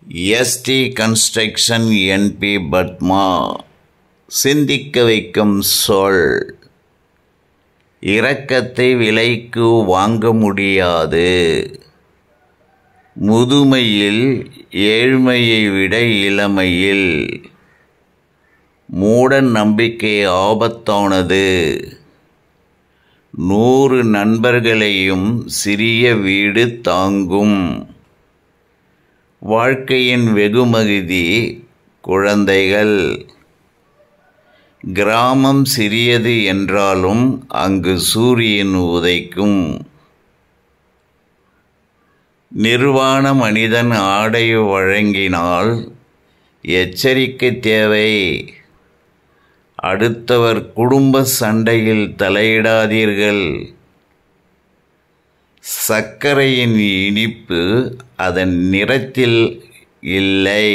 ST construction NP Padma சிந்திக்க வைக்கும் சொல் இரக்கத்தை விலைக்கு வாங்க முடியாது முதுமையில் ஏழ்மையை விட இளமையில் மூட நம்பிக்கை ஆபத்தானது நூறு நண்பர்களையும் சிறிய வீடு தாங்கும் வாழ்க்கையின் வெகுமதி குழந்தைகள் கிராமம் சிறியது என்றாலும் அங்கு சூரியன் உதைக்கும் நிர்வாண மனிதன் ஆடை வழங்கினால் எச்சரிக்கை தேவை அடுத்தவர் குடும்ப சண்டையில் தலையிடாதீர்கள் சர்க்கரையின் இனிப்பு அதன் நிறத்தில் இல்லை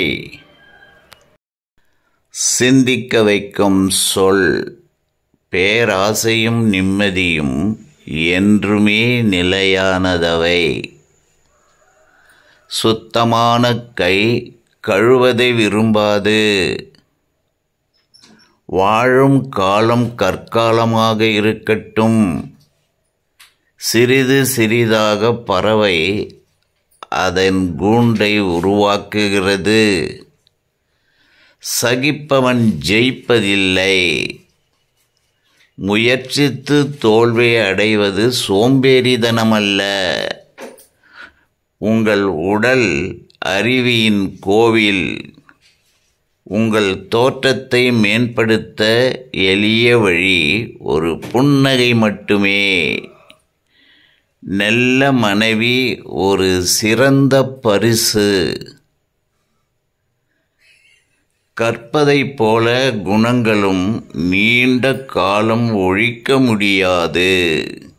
சிந்திக்க வைக்கும் சொல் பேராசையும் நிம்மதியும் என்றுமே நிலையானதவை சுத்தமான கை கழுவதை விரும்பாது வாழும் காலம் கற்காலமாக இருக்கட்டும் சிறிது சிறிதாக பறவை அதன் கூண்டை உருவாக்குகிறது சகிப்பவன் ஜெயிப்பதில்லை முயற்சித்து தோல்வி அடைவது சோம்பேறித்தனமல்ல உங்கள் உடல் அறிவியின் கோவில் உங்கள் தோற்றத்தை மேம்படுத்த எளிய வழி ஒரு புன்னகை மட்டுமே நல்ல மனைவி ஒரு சிறந்த பரிசு கற்பதைப் போல குணங்களும் நீண்ட காலம் ஒழிக்க முடியாது